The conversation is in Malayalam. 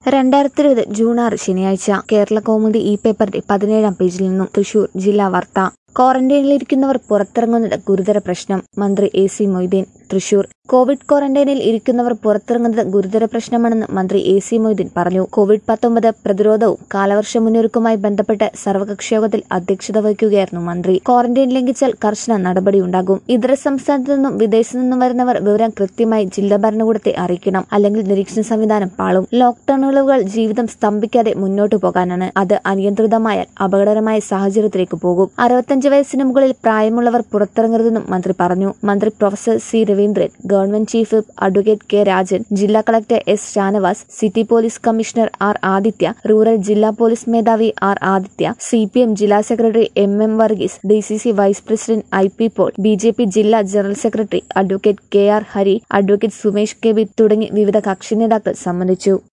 രണ്ടായിരത്തി ഇരുപത് ജൂൺ ആറ് ശനിയാഴ്ച കേരള കൗമുദി ഇ പേപ്പറിന്റെ പതിനേഴാം പേജിൽ നിന്നും തൃശൂർ ജില്ലാ വാർത്ത ക്വാറന്റൈനിലിരിക്കുന്നവർ പുറത്തിറങ്ങുന്നത് ഗുരുതര പ്രശ്നം മന്ത്രി A C Moideen Thrissur Covid ക്വാറന്റൈനിൽ ഇരിക്കുന്നവർ പുറത്തിറങ്ങുന്നത് ഗുരുതര പ്രശ്നമാണെന്ന് മന്ത്രി എ സി മൊയ്തീൻ പറഞ്ഞു കോവിഡ് പത്തൊമ്പത് പ്രതിരോധവും കാലവർഷ മുന്നൊരുക്കവുമായി ബന്ധപ്പെട്ട് സർവകക്ഷി യോഗത്തിൽ അധ്യക്ഷത വഹിക്കുകയായിരുന്നു മന്ത്രി ക്വാറന്റൈൻ ലംഘിച്ചാൽ കർശന നടപടിയുണ്ടാകും ഇതര സംസ്ഥാനത്തു നിന്നും വിദേശത്തു നിന്നും വരുന്നവർ വിവരം കൃത്യമായി ജില്ലാ ഭരണകൂടത്തെ അറിയിക്കണം അല്ലെങ്കിൽ നിരീക്ഷണ സംവിധാനം പാളും ലോക്ഡൌണുകൾ ജീവിതം സ്തംഭിക്കാതെ മുന്നോട്ടു പോകാനാണ് അത് അനിയന്ത്രിതമായാൽ അപകടകരമായ സാഹചര്യത്തിലേക്ക് പോകും അറുപത്തഞ്ച് വയസ്സിന് മുകളിൽ പ്രായമുള്ളവർ പുറത്തിറങ്ങരുതെന്നും മന്ത്രി പറഞ്ഞു മന്ത്രി professor C Raveendran government chief whip advocate K Rajan ജില്ലാ collector S Shanavas city police commissioner R Aditya rural ജില്ലാ പോലീസ് മേധാവി R Aditya C P M ജില്ലാ സെക്രട്ടറി M M Varghese D C C vice president I P Paul B J P ജില്ലാ general secretary advocate K R Hari advocate Sumesh K B തുടങ്ങി വിവിധ കക്ഷി നേതാക്കൾ സംബന്ധിച്ചു